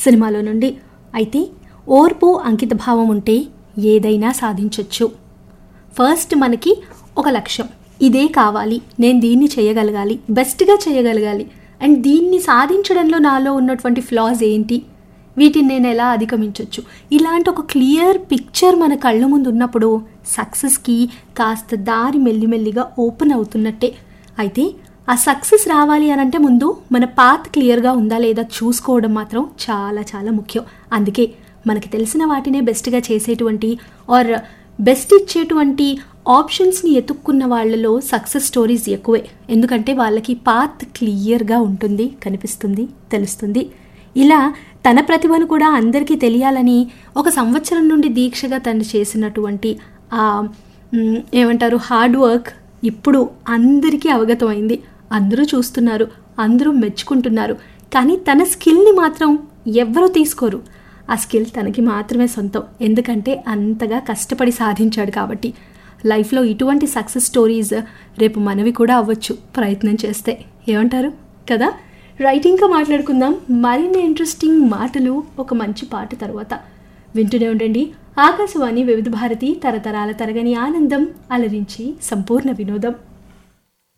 సినిమాలో నుండి అయితే ఓర్పు అంకితభావం ఉంటే ఏదైనా సాధించవచ్చు ఫస్ట్ మనకి ఒక లక్ష్యం ఇదే కావాలి నేను దీన్ని చేయగలగాలి బెస్ట్గా చేయగలగాలి అండ్ దీన్ని సాధించడంలో నాలో ఉన్నటువంటి ఫ్లాస్ ఏంటి వీటిని నేను ఎలా అధిగమించవచ్చు ఇలాంటి ఒక క్లియర్ పిక్చర్ మన కళ్ళ ముందు ఉన్నప్పుడు సక్సెస్కి కాస్త దారి మెల్లిమెల్లిగా ఓపెన్ అవుతున్నట్టే అయితే ఆ సక్సెస్ రావాలి అని అంటే ముందు మన పాత్ క్లియర్గా ఉందా లేదా చూసుకోవడం మాత్రం చాలా చాలా ముఖ్యం అందుకే మనకి తెలిసిన వాటినే బెస్ట్గా చేసేటువంటి ఆర్ బెస్ట్ ఇచ్చేటువంటి ఆప్షన్స్ని ఎతుక్కున్న వాళ్ళలో సక్సెస్ స్టోరీస్ ఎక్కువే ఎందుకంటే వాళ్ళకి పాత్ క్లియర్గా ఉంటుంది కనిపిస్తుంది తెలుస్తుంది ఇలా తన ప్రతిభను కూడా అందరికీ తెలియాలని ఒక సంవత్సరం నుండి దీక్షగా తను చేసినటువంటి ఆ మ్, ఏమంటారు హార్డ్ వర్క్ ఇప్పుడు అందరికీ అవగతమైంది అందరూ చూస్తున్నారు అందరూ మెచ్చుకుంటున్నారు కానీ తన స్కిల్ని మాత్రం ఎవ్వరూ తీసుకోరు ఆ స్కిల్ తనకి మాత్రమే సొంతం ఎందుకంటే అంతగా కష్టపడి సాధించాడు కాబట్టి లైఫ్లో ఇటువంటి సక్సెస్ స్టోరీస్ రేపు మనవి కూడా అవ్వచ్చు ప్రయత్నం చేస్తే ఏమంటారు కదా రైట్ ఇంకా మాట్లాడుకుందాం మరిన్ని ఇంట్రెస్టింగ్ మాటలు ఒక మంచి పాట తర్వాత వింటూనే ఉండండి ఆకాశవాణి వివిధ భారతి తరతరాల తరగని ఆనందం అలరించి సంపూర్ణ వినోదం